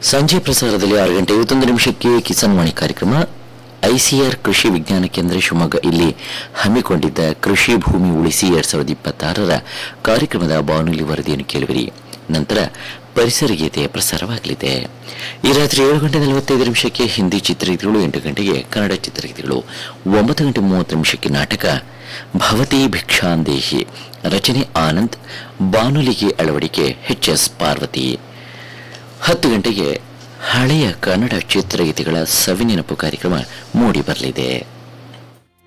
ಸಂಜೆ ಪ್ರಸಾರದಲ್ಲಿ ಆರು ಗಂಟೆ ಐವತ್ತೊಂದು ನಿಮಿಷಕ್ಕೆ ಕಿಸಾನ್ ವಾಣಿ ಕಾರ್ಯಕ್ರಮ ಐಸಿಆರ್ ಕೃಷಿ ವಿಜ್ಞಾನ ಕೇಂದ್ರ ಶಿವಮೊಗ್ಗ ಇಲ್ಲಿ ಹಮ್ಮಿಕೊಂಡಿದ್ದ ಕೃಷಿ ಭೂಮಿ ಉಳಿಸಿ ಎರಡ್ ಸಾವಿರದ ಇಪ್ಪತ್ತಾರರ ಕಾರ್ಯಕ್ರಮದ ಬಾನುಲಿ ವರದಿಯನ್ನು ಕೇಳುವಿರಿ ನಂತರ ಪರಿಸರ ಗೀತೆ ಪ್ರಸಾರವಾಗಲಿದೆ ಈ ರಾತ್ರಿ ಏಳು ಗಂಟೆ ನಲವತ್ತೈದು ನಿಮಿಷಕ್ಕೆ ಹಿಂದಿ ಚಿತ್ರಗೀತೆಗಳು ಎಂಟು ಗಂಟೆಗೆ ಕನ್ನಡ ಚಿತ್ರಗೀತೆಗಳು ಒಂಬತ್ತು ಗಂಟೆ ಮೂವತ್ತು ನಿಮಿಷಕ್ಕೆ ನಾಟಕ ಭವತಿ ಭಿಕ್ಷಾಂದೇಹಿ ರಚನೆ ಆನಂದ್ ಬಾನುಲಿಗೆ ಅಳವಡಿಕೆ ಎಚ್ ಎಸ್ ಪಾರ್ವತಿ ಹತ್ತು ಗಂಟೆಗೆ ಹಳೆಯ ಕನ್ನಡ ಚಿತ್ರಗೀತೆಗಳ ಸವಿನೆನಪು ಕಾರ್ಯಕ್ರಮ ಮೂಡಿ ಬರಲಿದೆ